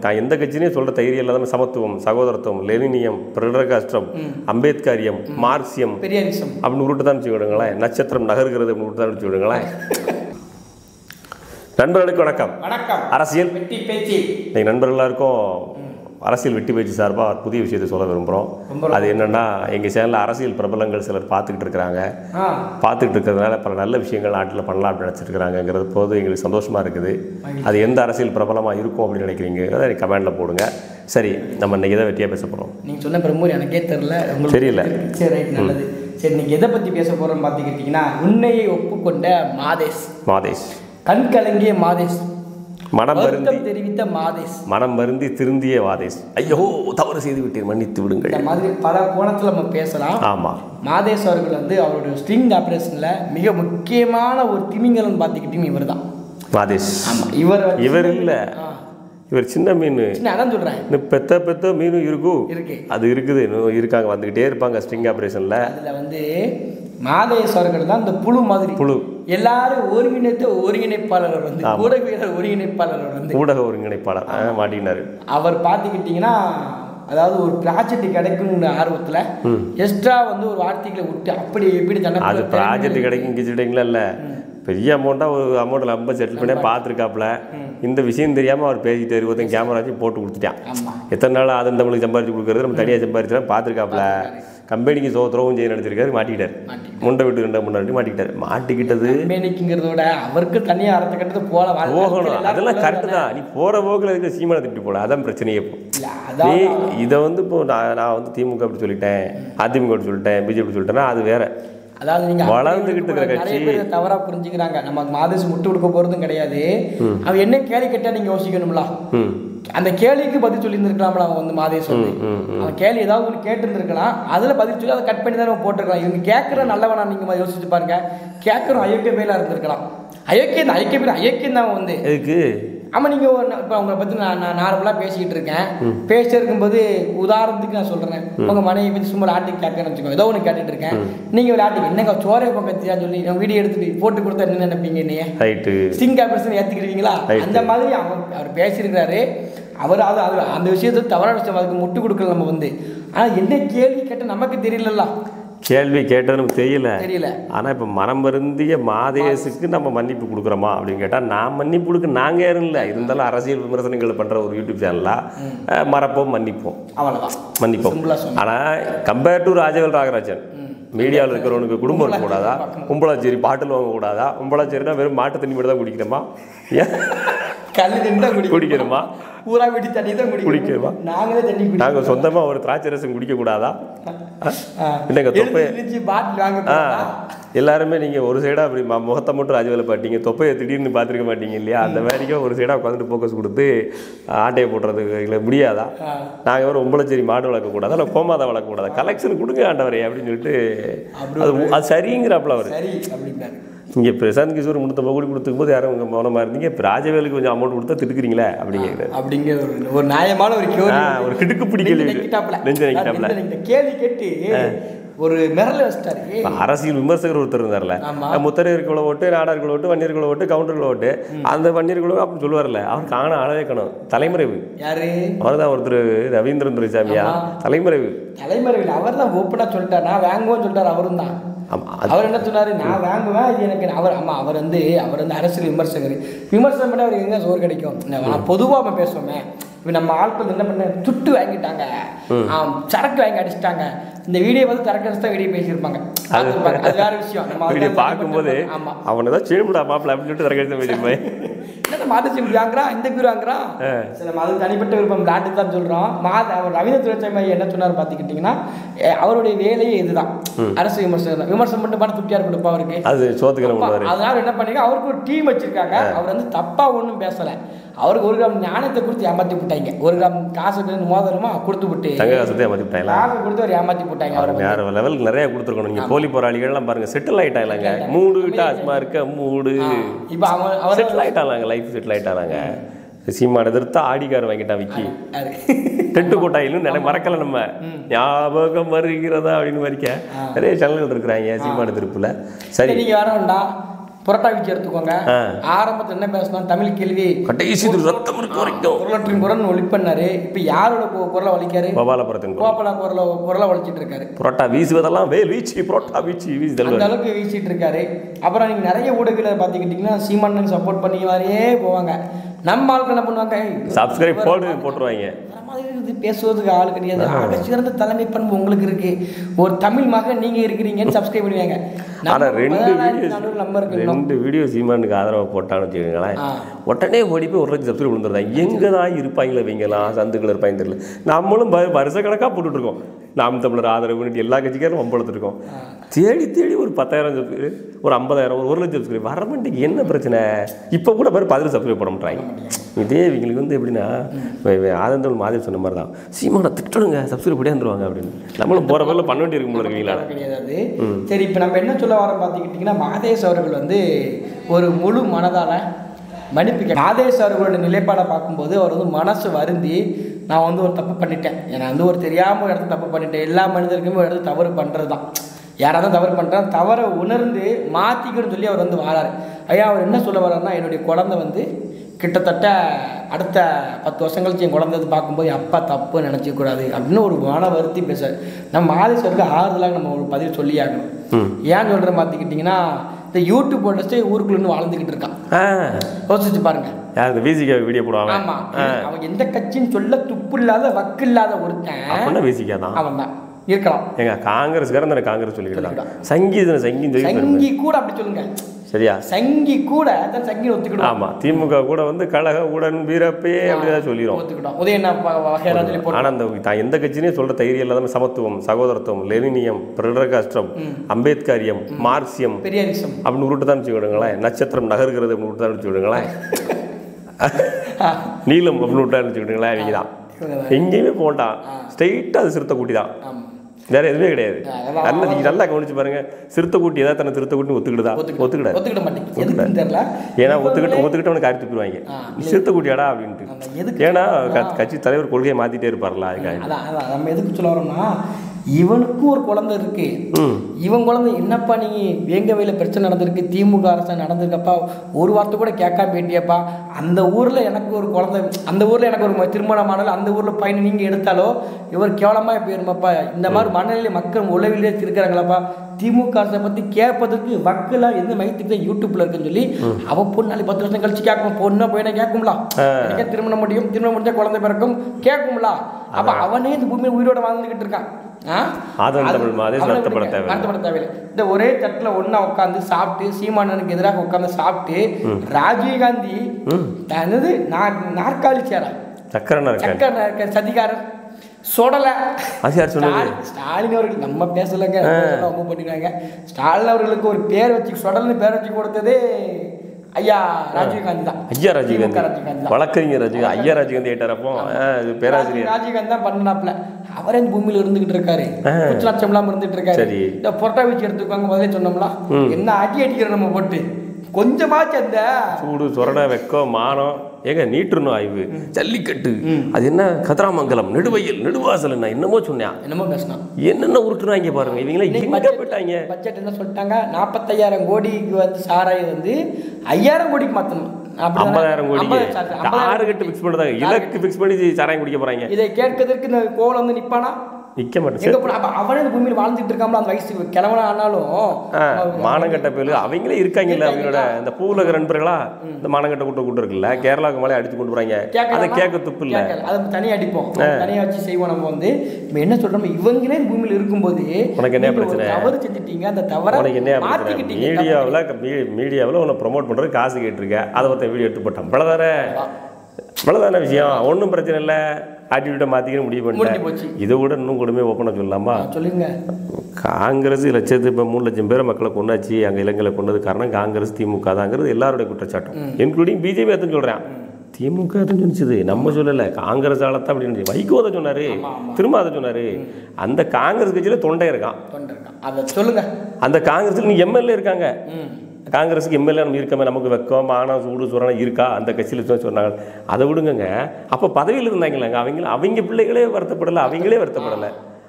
தான் எந்த கட்சினே சொல்ற தைரியம் இல்லாத சமத்துவம் சகோதரத்துவம் லெனினியம் பிரடகாஷ்டம் அம்பேத்கரியம் மார்க்சியம் பெரியாரிசம் அப்படின்னு உருட்டு தான் வச்சுக்கிடுங்களேன் நட்சத்திரம் நகர்கிறது அப்படின்னு உருட்டு தான் வச்சுக்கிடுங்களேன் நண்பர்களுக்கு வணக்கம் வணக்கம் அரசியல் வெட்டி பேச்சு இன்னைக்கு நண்பர்கள் எல்லாருக்கும் அரசியல் வெட்டி பேச்சு சார்பாக ஒரு புதிய விஷயத்தை சொல்ல விரும்புகிறோம் ரொம்ப அது என்னன்னா எங்கள் சேனலில் அரசியல் பிரபலங்கள் சிலர் பார்த்துக்கிட்டு இருக்கிறாங்க ஆ பார்த்துக்கிட்டு இருக்கிறதுனால பல நல்ல விஷயங்கள் நாட்டில் பண்ணலாம் அப்படின்னு நினச்சிருக்கிறாங்கிறது போது எங்களுக்கு சந்தோஷமாக இருக்குது அது எந்த அரசியல் பிரபலமாக இருக்கும் அப்படின்னு நினைக்கிறீங்கிறத எனக்கு கமெண்டில் போடுங்க சரி நம்ம இன்னைக்கு எதை வெட்டியாக பேச போகிறோம் நீங்க சொன்ன பிரம்மூர் எனக்கே தெரியல உங்களுக்கு தெரியல. சரி ரைட் நல்லது சரி நீங்க எதை பத்தி பேச போறோம்னு பார்த்துக்கிட்டீங்கன்னா உண்மையை ஒப்புக்கொண்ட மாதேஷ் மாதேஷ் கண் கலங்கிய மாதேஷ் மனம் வருந்தி வருத்தம் தெரிவித்த மாதேஷ் மனம் வருந்தி திருந்திய வாதேஷ் ஐயோ தவறு செய்து விட்டேன் மன்னித்து விடுங்கள் இந்த மாதிரி பல கோணத்துல நம்ம பேசலாம் ஆமாம் மாதேஷ் அவர்கள் வந்து அவருடைய ஸ்ட்ரிங் ஆப்ரேஷன்ல மிக முக்கியமான ஒரு திமிங்கலம் பார்த்துக்கிட்டீங்க இவர் தான் மாதேஷ் ஆமா இவர் இவர் இல்லை ஆ. இவர் சின்ன மீன் சின்ன அதான் சொல்றேன் இன்னும் பெத்த பெத்த மீனும் இருக்கும் இருக்கு அது இருக்குது இன்னும் இருக்காங்க வந்துக்கிட்டே இருப்பாங்க ஸ்ட்ரிங் ஆப்ரேஷனில் அதுல வந்து மாதேஷ் அவர்கள் தான் இந்த புழு மாதிரி புழு எல்லாரும் ஒருங்கிணைத்த ஒருங்கிணைப்பாளர் வந்து ஆமா. கூட வீரர் ஒருங்கிணைப்பாளர் வந்து ஊடக ஒருங்கிணைப்பாளர் ஆ, மாட்டிக்கினாரு அவர் பார்த்துக்கிட்டிங்கன்னா அதாவது ஒரு ப்ராஜெக்ட் கிடைக்கும்னு ஆர்வத்துல எக்ஸ்ட்ரா வந்து ஒரு வார்த்தைகளை விட்டு அப்படி எப்படி அது தன்னை ப்ராஜெக்ட் கிடைக்கும் கிச்சிட்டிங்களா இல்லை பெரிய அமௌண்ட்டாக ஒரு அமௌண்ட் ரொம்ப செட்டில் பண்ணி பார்த்துருக்காப்புல இந்த விஷயம் தெரியாமல் அவர் பேசிட்டு இருபத்தஞ்சு கேமரா வச்சு போட்டு கொடுத்துட்டான் ஆமா எத்தனை நாள் அதன் தமிழுக்கு சம்பாரிச்சு கொடுக்குறது நம்ம தனியாக சம்பாரிச்சு பார்த்துருக்காப்புல கம்பெனிக்கு சோ துறவும் செய்ய நினைச்சிருக்காரு மாட்டிக்கிட்டார் மாட்டிக்கிட்டாரு. முண்டை விட்டு ரெண்டு முன்னாடி மாட்டிக்கிட்டாரு மாட்டிக்கிட்டது மேனிக்குங்கிறத விட அவருக்கு தனியாக அறுத்த கட்டத்து போல வாழ்க்கை போகணும் எல்லாருக்கும் அதெல்லாம் உள்ளது கரெக்டு தான் நீ போகிற போக்கில் இருக்க சீமானை திட்டி போல அதான் பிரச்சனையே இப்போ இல்ல, நீ அதான் இதை வந்து இப்போ நான் நான் வந்து திமுக அப்படி சொல்லிட்டேன் அதிமுக அப்படி சொல்லிட்டேன் பிஜேபி சொல்லிட்டேன்னா அது வேற அதாவது நீங்க வளர்ந்துகிட்டு இருக்கிற நிறைய கட்சி. பேர் இதை தவறா புரிஞ்சுக்கிறாங்க நம்ம மாதேஷ் முட்டு கொடுக்க போறதும் கிடையாது அவன் என்ன கேள்வி கேட்டா நீங்க யோசிக்கணும்ல ம் அந்த கேள்விக்கு பதில் சொல்லியிருந்திருக்கலாம்ல அவன் வந்து மாதேஷ் வந்து ம், அவன் கேள்வி ஏதாவது ஒன்று கேட்டிருந்திருக்கலாம் அதில் பதில் சொல்லி அதை கட் பண்ணி தான் அவன் போட்டிருக்கலாம் இவங்க கேட்குற நல்லவனா நீங்கள் யோசிச்சு பாருங்க கேட்குறோம் அயோக்கிய பேலாக இருந்திருக்கலாம் அயோக்கியம் தான் அயோக்கிய பேர் அயோக்கியம் தான் அவன் வந்து எதுக்கு ஆமாம் நீங்கள் இப்போ அவங்கள பற்றி நான் நான் நார்மலாக பேசிக்கிட்டு இருக்கேன் பேசிட்டு இருக்கும்போது உதாரணத்துக்கு நான் சொல்கிறேன் உங்கள் மனைவி பற்றி சும்மா ஒரு ஆட்டுக்கு கேட்கறேன்னு வச்சுக்கோ ஏதோ ஒன்று கேட்டுட்டு இருக்கேன் நீங்கள் ஒரு ஆட்டுக்கு என்னங்க சோரை பற்றியான்னு சொல்லி நான் வீடியோ எடுத்துட்டு போட்டு கொடுத்தா என்ன நினைப்பீங்க என்னைய ரைட்டு ஸ்டிங் ஆபரேஷன் ஏற்றுக்கிடுவீங்களா Right. அந்த மாதிரி அவர் அவர் பேசியிருக்கிறாரு அவர் அது அது அந்த விஷயத்தை தவறான விஷயம் அதுக்கு முட்டு கொடுக்கல நம்ம வந்து ஆனால் என்ன கேள்வி கேட்டால் நமக்கு தெரியலல்ல கேள்வி கேட்டது நமக்கு தெரியல தெரியல ஆனால் இப்போ மனம் வருந்திய மாதேசுக்கு நம்ம மன்னிப்பு கொடுக்குறோமா அப்படின்னு கேட்டால் நான் மன்னிப்பு கொடுக்க நாங்கள் யாரும் இல்லை இருந்தாலும் அரசியல் விமர்சனங்கள் பண்ணுற ஒரு யூடியூப் சேனலாக மறப்போம் மன்னிப்போம் அவ்வளோதான் மன்னிப்போம் சிம்பிளாக சொன்னேன் ஆனால் கம்பேர் டு ராஜவேல் ராகராஜன் மீடியாவில் இருக்கிறவனுக்கு குடும்பம் இருக்கக்கூடாதா கும்பலாச்சேரி பாட்டில் வாங்கக்கூடாதா கும்பலாச்சேரினா வெறும் மாட்டு தண்ணி மட்டும் தான் குடிக்கிறோமா ஏன் கல் தண்ணி தான் குடிக்கணும் குடிக்கணுமா ஊரா வீட்டு தண்ணி தான் குடிக்கணுமா? குடிக்கணும் நாங்களே தண்ணி குடிக்கணும் நாங்கள் சொந்தமாக ஒரு திராட்சை ரசம் குடிக்கக்கூடாதா என்னங்க தொப்பை பாட்டில் வாங்க ஆ போறதா? எல்லாருமே நீங்கள் ஒரு சைடாக அப்படி ம- முகத்தை மட்டும் ராஜவேலை பாட்டீங்க தொப்பையை திடீர்னு பார்த்துருக்க மாட்டீங்க இல்லையா அந்த மாதிரிக்கே ஒரு சைடாக உட்காந்துட்டு ஃபோக்கஸ் கொடுத்து ஆட்டையை போடுறது எங்களுக்கு முடியாதா ஆ. நாங்கள் ஒரு ஒம்பளச்சேரி மாடு வளர்க்கக்கூடாதா இல்லை கோமாதா வளர்க்கக்கூடாதா கலெக்ஷன் கொடுங்க ஆண்டவரே அப்படின்னு சொல்லிட்டு அப்படி அது அது சரிங்கிறாப்புல அவர் சரி அப்படின்னாரு இங்கே பிரசாந்த் கிஷோர் முன்னூத்தம்பது கோடி கொடுத்துக்கும் போது யாரும் உங்கள் மௌனமாக இருந்தீங்க இப்போ ராஜவேலுக்கு கொஞ்சம் அமௌண்ட் கொடுத்தா திட்டுக்கிறீங்களே அப்படிங்கிறாரு அப்படிங்கிற ஒரு ஒரு நியாயமான ஒரு கேள்வி ஆ, ஒரு கிடுக்கு பிடி கேள்வி. நெஞ்சு நெக்கிட்டாப்புல. நெஞ்சு நெக்கிட்டாப்புல. நெஞ்சு நெக்கிட்ட கேள்வி கேட்டு ஒரு மிரள வச்சிட்டாரு ஏய், இப்ப அரசியல் விமர்சகர் ஒருத்தர் இருந்தார்ல ஆமா. முத்தரையர்குள்ள ஓட்டு நாடார்கள் ஓட்டு வன்னியர்கள் ஓட்டு கவுண்டர்கள் ஓட்டு அந்த வன்னியர்கள் அப்படின்னு சொல்லுவார்ல அவர் காண ஆளவே காணும் தலைமறைவு யாரு அவர் தான் ஒருத்தர் ரவீந்திரன் துரைசாமியா தலைமறைவு தலைமறைவில் அவர் தான் ஓப்பனா சொல்லிட்டார் நான் வாங்குவேன்னு சொல்லிட்டார் அவரும் தான் ஆமா, அது- அவர் என்ன சொன்னாரு நான் வாங்குவேன் இது எனக்கு அவர் ஆமா அவர் வந்து அவர் வந்து அரசியல் விமர்சகர் விமர்சனம் பண்ண அவர் எங்க சோறு கிடைக்கும் நான் பொதுவா நம்ம பேசுவோமே இப்போ நம்ம ஆட்கள் என்ன பண்ண துட்டு வாங்கிட்டாங்க ஆம், சரக்கு வாங்கி அடிச்சிட்டாங்க இந்த வீடியோ வந்து சரக்கு அடிச்சு தான் வீடியோ பேசியிருப்பாங்க பார்த்திருப்பாங்க. அது வேற விஷயம் நம்ம வீடியோ அதெல்லாம் பார்க்கும்போது ஆமா அவனை தான் சேமுடா மாப்பிள்ள அப்படின்னு சொல்லிட்டு தரக்கடிச்சு போயிருப்பேன் என்ன மாதச்சி இப்படி வாங்குறான் இந்த பேர் வாங்குறான் சரி நம்ம அது தனிப்பட்ட விருப்பம் விளையாட்டு தான் சொல்றோம் மாத அவர் ரவீந்திர துரைசாமி என்ன சொன்னார் பார்த்துக்கிட்டிங்கன்னா அஹ் அவருடைய வேலையே இதுதான் அரசு விமர்சனம் தான். விமர்சனம் மட்டும் பண்ண துட்டியார் கொடுப்பா அவருக்கு அது சோத்துக்கிற பண்ணுவார் அதனால என்ன பண்ணீங்க அவருக்கு ஒரு டீம் வச்சிருக்காங்க அவர் வந்து தப்பா ஒன்றும் பேசல அவருக்கு ஒரு கிராம் ஞானத்தை கொடுத்து ஏமாத்தி போட்டாங்க ஒரு கிராம் காசு மோதிரமா கொடுத்து விட்டு தங்க காசத்தை ஏமாத்தி விட்டாங்களா காசு கொடுத்து அவர் ஏமாத்தி போட்டாங்க அவர் அவர் வேற லெவலுக்கு நிறைய கொடுத்துருக்கணும் நீங்க போலி போராளிகள்லாம் பாருங்க செட்டில் ஆயிட்டாங்க மூடு விட்டா அஸ்மா இருக்க மூடு இப்போ அவன் அவர் செட்டில் ஆயிட்டாங்க லைஃப் செட்டில் ஆயிட்டாங்க சீமான் எதிர்த்து ஆடிக்கார் வாங்கிட்டான் விக்கி டெட்டு கோட்டாயிலும் நினை மறக்கல நம்ம ஞாபகம் வருகிறதா அப்படின்னு மறிக்க நிறைய சேனல்கள் இருக்கிறாங்க சீமான் திருப்புல சரி நீங்க வர வேண்டாம் புரோட்டா வீச்சு எடுத்துக்கோங்க ஆ. ஆரம்பத்துல என்ன பேசணும் தமிழ் கேள்வி கடைசி இது ரத்தம் இருக்க வரைக்கும் குரலற்றின் குரல் ஒழிப்பண்ணாரு இப்ப யாரோட கு- குரலை வலிக்காரு கோபாலபுரத்தின் குரல். கோபாலா குரலை குரலை வலிச்சிட்டு இருக்காரு புரோட்டா வீசுவதெல்லாம் வேல் வீச்சு புரோட்டா வீச்சு வீசி அந்த தள்ளுவார் அளவுக்கு வீசிட்டு இருக்காரு அப்புறம் நீங்க நிறைய ஊடகங்களை பார்த்துக்கிட்டிங்கன்னா சீமானுக்கு சப்போர்ட் பண்ணி மாதிரியே போவாங்க நம்ம ஆளுக்கு என்ன பண்ணுவாங்க ஏய், சப்ஸ்கிரைப் போட்டு போட்டுருவாங்க வர மாதிரி இருக்குது, பேசுவதுக்கு ஆள் கிடையாது ஆக சிறந்த தலைமை பண்பு உங்களுக்கு இருக்கு ஒரு தமிழ் மகன் நீங்க இருக்கிறீங்கன்னு சப்ஸ்கிரைப் பண்ணுவாங்க நம்ம ஆனா ரெண்டு பதினாலாயிரத்தி வீடியோ நானூறு நம்ம இருக்கணும் ரெண்டு வீடியோ சீமானுக்கு ஆதரவாக போட்டான்னு வச்சுக்கோங்களேன் ஆ. உடனே ஓடி போய் ஒரு லட்சம் சப்ஸ்கிரைப் விழுந்துருந்தாங்க எங்கே தான் இருப்பாங்களே இவங்கலாம் சந்துக்குள்ள இருப்பாங்க தெரியல நம்மளும் வ- வருஷ கணக்காக போட்டுட்டு இருக்கோம் நாம் தமிழர் ஆதரவுன்னு எல்லா கட்சிக்காரும் வம்பளத்துட்டு இருக்கோம் தேடி தேடி ஒரு பத்தாயிரம் சப்ஸ்கிரைப் ஒரு ஐம்பதாயிரம் ஒரு ஒரு லட்சம் சப்ஸ்கிரைப் வர மாட்டேங்குது என்ன பிரச்சனை இப்போ கூட பாரு பதினஞ்சு சப்ஸ்கிரைப் போட மாட்டாங்க இதே இவங்களுக்கு வந்து எப்படின்னா ஆதந்தல் மாதிரி சொன்ன மாதிரி தான் சீமானை திட்டணுங்க சப்ஸ்கிரைப் பண்ணியே வந்துருவாங்க அப்படின்னு நம்மளும் போகிற பேரில் பண்ண வேண்டி இருக்கும் போல இருக்கு இவங்களால கிடையாது அது. சரி இப்போ நம்ம என்ன சொல்ல வரோம் பார்த்துக்கிட்டிங்கன்னா மாதேஷ் அவர்கள் வந்து ஒரு முழு மனதால மன்னிப்பு கே- மாதேஷ் அவர்களோட நிலைப்பாடை பார்க்கும்போது அவர் வந்து மனசு வருந்தி நான் வந்து ஒரு தப்பு பண்ணிட்டேன் நான் வந்து ஒரு தெரியாமல் ஒரு இடத்துல தப்பு பண்ணிட்டேன் எல்லா மனிதருக்குமே ஒரு இடத்துல தவறு பண்ணுறது தான் யாராவது தவறு பண்ணுறான் தவறை உணர்ந்து மாற்றிக்கணும்னு சொல்லி அவர் வந்து வாராரு ஐயா அவர் என்ன சொல்ல வர்றாருன்னா என்னுடைய குழந்தை வந்து கிட்டத்தட்ட அடுத்த பத்து வருஷம் கழிச்சு என் குழந்தை வந்து பார்க்கும்போது அப்பா தப்பு நினச்சிக்க கூடாது அப்படின்னு ஒரு மன வருத்தி பேசுறாரு நம்ம மாதேஸ்வருக்கு ஆறுதலாக நம்ம ஒரு பதில் சொல்லி ஆகணும் ஏன் சொல்கிறேன் பார்த்துக்கிட்டிங்கன்னா இந்த யூடியூப் வச்சுட்டு ஊருக்குள்ள இருந்து வாழ்ந்துக்கிட்டு இருக்கான் ஆ யோசிச்சு பாருங்க யார் இந்த விசிகா வீடியோ போடுவாங்க ஆமா அவன் எந்த கட்சின்னு சொல்ல துப்பு இல்லாத வக்கு இல்லாத ஒருத்தன் அப்படின்னா விசிகா தான் அவன் தான் இருக்கலாம் ஏங்க காங்கிரஸ்காரன் தானே காங்கிரஸ் சொல்லிக்கிட்டான் சங்கீதம் சங்கீதம் சொல்லி பெருமை. சங்கி கூட அப்படி சொல்லுங்க சரியா சங்கி கூட தான் சங்கி ஒத்துக்கிடும் ஆமா திமுக கூட வந்து கழக உடன் வீரப்பே அப்படிதான் சொல்லிடும் ஒத்துக்கிட்டோம் உதயண்ணா வகையெல்லாம் சொல்லி போட்டு ஆனா அந்த தான் எந்த கட்சினே சொல்ற தைரியம் இல்லாத சமத்துவம் சகோதரத்துவம் லெனினியம் பிரடகாஷ்டம் அம்பேத்கரியம் மார்க்சியம் பெரியாரிசம் அப்படின்னு உருட்டு தான் வச்சுக்கிடுங்களேன் நட்சத்திரம் நகர்கிறது அப்படின்னு விட்டு தான் வச்சுக்கிடுங்களேன் நீளம் அப்படின்னு விட்டா வச்சுக்கிடுங்களேன் அவங்க தான் எங்கேயுமே போட்டான் ஸ்ட்ரெயிட்டாக அது சிறுத்தை கூட்டி தான் ஆமா வேற எதுவுமே கிடையாது அதெல்லாம் நல்லா நீங்க நல்லா கவனிச்சு பாருங்க சிறுத்தை கூட்டி ஏதாவது தன்னை சிறுத்தை கூட்டி ஒத்துக்கிடுதா ஒத்துக்கிடாது ஒத்துக்கிட மாட்டேங்குது எதுக்குன்னு தெரியல ஏன்னா ஒத்துக்கிட்டு ஒத்துக்கிட்டவனுக்கு காரி துப்பிடுவாங்க நீ சிறுத்தை கூட்டியாடா அப்படின்ட்டு ஆமா, எதுக்கு ஏன்னா க- கட்சி தலைவர் கொள்கையை மாத்திட்டே இருப்பார்ல அதுக்காக அதான் அதான் நம்ம எதுக்கு சொல்ல வரோம்னா இவனுக்கும் ஒரு குழந்தை இருக்கு இவன் குழந்தை என்னப்பா நீ வேங்கவையில் பிரச்சனை நடந்திருக்கு திமுக அரசு நடந்திருக்கப்பா ஒரு வார்த்தை கூட கேட்காம போயிட்டியப்பா அந்த ஊரில் எனக்கு ஒரு குழந்தை அந்த ஊரில் எனக்கு ஒரு ம- திருமணம் ஆனாலும் அந்த ஊரில் பையனை நீங்கள் எடுத்தாலோ இவர் கேவலமாக போயிருமாப்பா இந்த மாதிரி மனநிலை மக்கள் உளவிலே இருக்கிறாங்களாப்பா திமுக அரசை பற்றி கேட்பதற்கு வக்கெல்லாம் எந்த மையத்துக்கு தான் யூடியூப்ல இருக்குன்னு சொல்லி அவ பொண்ணாளி பத்து வருஷம் கழிச்சு கேட்கும் பொண்ணா பையனை கேட்கும்ல எனக்கே திருமணம் முடியும் திருமணம் முடிஞ்சா குழந்தை பிறக்கும் கேட்கும்ல அப்ப அவனே இந்த பூமியில் உயிரோட வாழ்ந்துகிட்டு இருக்கான் ஆ? ஆதன் அது- தமிழ் மாதிரி அவனை வருத்தப்பட விடுங்க, தேவையில்லை. வருத்தப்பட தேவையில்லை இந்த ஒரே தட்டில் ஒண்ணா உட்காந்து சாப்பிட்டு சீமானனுக்கு எதிராக உட்காந்து சாப்பிட்டு ராஜீவ்காந்தி தனது நா- நாற்காலி சேரா சக்கரனா இருக்காரு சக்கர நாற்காலி சதிகாரன் சொடல அது யார் சொன்னது ஸ்டாலின் ஸ்டாலின் அவர்கள் நம்ம பேசலங்க நம்ம ரொம்ப பண்ணிருக்காங்க ஸ்டாலின் அவர்களுக்கு ஒரு பேர் வச்சு சொடல்னு பேர் வச்சு கொடுத்ததே ஐயா ராஜீவ்காந்தி தான் ஐயா திமுக ராஜீவ்காந்தி ராஜீவ்காந்தி தான் வழக்கறிஞர் ராஜீவ் ஐயா ராஜீவ்காந்தி ஏட்டாரப்போ இது பேராசிரியர் ராஜீவ்காந்தி தான் பண்ணாப்ல அவரே இந்த பூமியில இருந்துகிட்டு இருக்காரு குச்சி லட்சம் இல்லாம இருந்துட்டு இருக்காரு சரி. இந்த பொரோட்டா வச்சு எடுத்துக்கோங்க முதல்ல சொன்னோம்ல என்ன அடி அடிக்கிற நம்ம போட்டு கொஞ்சமாச்சு அந்த சூடு சொரணை வெக்கம் மானம் ஏங்க நீட்டுறணும் ஆய்வு ஜல்லிக்கட்டு அது என்ன கதிராமங்கலம் நெடுவயல் நெடுவாசல் நான் என்னமோ சொன்னேன் என்னமோ பேசினான் என்னென்ன உருட்டுறாங்க பாருங்க இவங்கள எங்க போயிட்டாங்க பட்ஜெட் என்ன சொல்லிட்டாங்க நாற்பத்தையாயிரம் கோடிக்கு வந்து சாராய் வந்து ஐயாயிரம் கோடிக்கு மாற்றணும் ஐம்பதாயிரம் கோடிக்கு டார்கெட் ஃபிக்ஸ் பண்ணுறாங்க இலக்கு ஃபிக்ஸ் பண்ணி சாராயம் குடிக்க போறாங்க இதை கேட்கறதுக்கு இந்த கோவம் வந்து நிப்பானா நிக்க மாட்டேன் எங்க போனா அப்ப அவனே இந்த பூமியில் வாழ்ந்துட்டு இருக்காமல அந்த வயசு கிழவன ஆனாலும் மானங்கட்ட பேரு அவங்களே இருக்காங்கல்ல அவங்களோட இந்த பூவுலக நண்பர்களா இந்த மானங்கட்ட கூட்ட கூட்டம் இருக்குல்ல கேரளாவுக்கு மேலே அடிச்சு கொண்டு போறாங்க அதை கேட்க துப்பு இல்ல கேட்கல அதை தனியா அடிப்போம் தனியா வச்சு செய்வோம் நம்ம வந்து இப்ப என்ன சொல்றோம் இவங்களே இந்த பூமியில இருக்கும்போது உனக்கு என்ன நீங்க ஒரு பிரச்சனை? தவறு செஞ்சுட்டீங்க அந்த தவறை உனக்கு என்ன பிரச்சனை மாத்திக்கிட்டீங்க மீடியாவில் மீடியாவில் உன்னை ப்ரொமோட் பண்ணுறது காசு கேட்டிருக்க அதை ஒருத்தன் வீடியோ எடுத்து போட்டான் இவ்வளோதானே இவ்வளோதானே விஷயம் ஒன்றும் பிரச்சனை இல்லை ஆட்டிடியூட்டை மாற்றிக்கணும் முடிவு முடிஞ்சு பண்ணிட்டேன் போச்சு. இதை விட இன்னும் கொடுமையாக ஓப்பனாக சொல்லலாமா சொல்லுங்க காங்கிரஸ் லட்சத்து இப்போ மூணு லட்சம் பேர் மக்களை கொண்டாச்சு அங்கே இலங்கையில் கொண்டது காரணம் காங்கிரஸ் திமுக தாங்கிறது எல்லாருடைய குற்றச்சாட்டும் இன்க்ளூடிங் பிஜேபி அத்தனை சொல்கிறேன் திமுக தான் சொன்னிச்சது நம்ம சொல்லலை காங்கிரஸ் ஆளத்தான் அப்படின்னு சொன்னிச்சு. வைகோ அதை சொன்னார் திரும்ப அதை சொன்னார் அந்த காங்கிரஸ் கட்சியில் தொண்டை இருக்கான் தொண்டர்கான் அதை சொல்லுங்க அந்த காங்கிரஸில் நீ எம்எல்ஏ இருக்காங்க ம் காங்கிரஸுக்கு எம்எல்ஏ நம்ம இருக்கமே நமக்கு வெக்கம் மானம் சூடு சுரணம் இருக்கா அந்த கட்சியில் சொ- சொன்னாங்க அதை விடுங்கங்க அப்போ பதவியில் இருந்தாங்களாங்க அவங்க அவங்க பிள்ளைகளே வருத்தப்படலை அவங்களே வருத்தப்படலை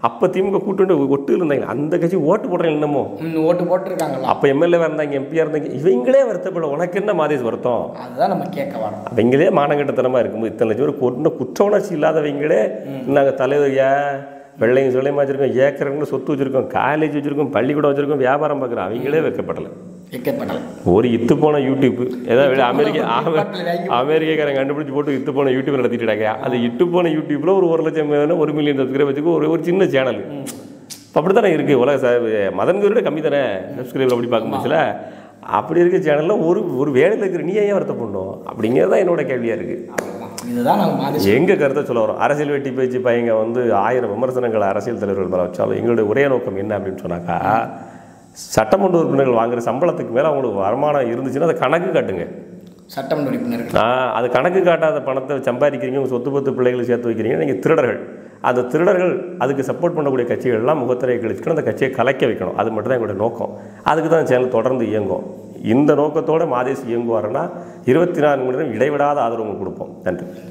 அப்போ திமுக கூட்டு ஒட்டு இருந்தாங்க அந்த கட்சி ஓட்டு போடுறேன் என்னமோ இன்னும் ஓட்டு போட்டிருக்காங்களா அப்போ எம்எல்ஏவாக இருந்தாங்க எம்பியாக இருந்தாங்க இவங்களே வருத்தப்பட உனக்கு என்ன மாதேஷ் வருத்தம் அதுதான் நம்ம கேட்க வரோம் அவங்களே மானங்கட்டத்தனமாக இருக்கும்போது இத்தனை லட்சம் பேர் கொண்ட குற்ற உணர்ச்சி இல்லாதவங்களே நாங்கள் தலைவர் ஏன் வெள்ளையும் சொல்லையும் வச்சுருக்கோம் ஏக்கரங்களும் சொத்து வச்சுருக்கோம் காலேஜ் வச்சுருக்கோம் பள்ளிக்கூடம் வச்சுருக்கோம் வியாபாரம் பார்க்குறோம் அவங்களே வைக்கப்படலை வைக்கப்படலை ஒரு இத்து போன யூடியூப் ஏதாவது அமெரிக்க ஒரு பாட்டில் வாங்கி அமெரிக்காரன் கண்டுபிடிச்சு போட்டு இத்து போன யூடியூப் நடத்திட்டாங்க அது இட்டு போன யூடியூப்ல ஒரு ஒரு லட்சம் வேணும் ஒரு மில்லியன் சப்ஸ்கிரைபர்ஸுக்கு ஒரு ஒரு சின்ன சேனல் அப்படி தானே இருக்குது உலக ச- மதன் குருட கம்மி தானே சப்ஸ்கிரைபர் அப்படி பார்க்க முடியல அப்படி இருக்க சேனலில் ஒரு ஒரு வேலையில் இருக்கிற நீ ஏன் வருத்தம் பண்ணும் அப்படிங்கிறது தான் என்னோட கேள்வியாக இருக்குது அவ்வளவுதான். இதுதான் நாங்கள் மாதிரி எங்க கருத்தை சொல்ல வரோம் அரசியல் வெட்டி பேச்சு பையங்க வந்து ஆயிரம் விமர்சனங்கள் அரசியல் தலைவர்கள் மேலே வச்சாலும் எங்களுடைய ஒரே நோக்கம் என்ன அப்படின்னு சொன்னாக்கா சட்டமன்ற உறுப்பினர்கள் வாங்குற சம்பளத்துக்கு மேலே அவங்களுக்கு வருமானம் இருந்துச்சுன்னா அதை கணக்கு காட்டுங்க சட்டமன்ற உறுப்பினர்கள் ஆ, அது கணக்கு காட்டாத பணத்தை சம்பாதிக்கிறீங்க உங்கள் சொத்து பத்து பிள்ளைகளை சேர்த்து வைக்கிறீங்க நீங்கள் திருடர்கள் அந்த திருடர்கள் அதுக்கு சப்போர்ட் பண்ணக்கூடிய கட்சிகள்லாம் முகத்திரையை கழிச்சுக்கணும் அந்த கட்சியை கலைக்க வைக்கணும் அது மட்டும் தான் எங்களுடைய நோக்கம் அதுக்கு தான் சேனல் தொடர்ந்து இயங்கும் இந்த நோக்கத்தோட மாதேஷ் இயங்குவாருன்னா இருபத்தி நான்கு மணி நேரம் இடைவிடாத ஆதரவு கொடுப்போம் நன்றி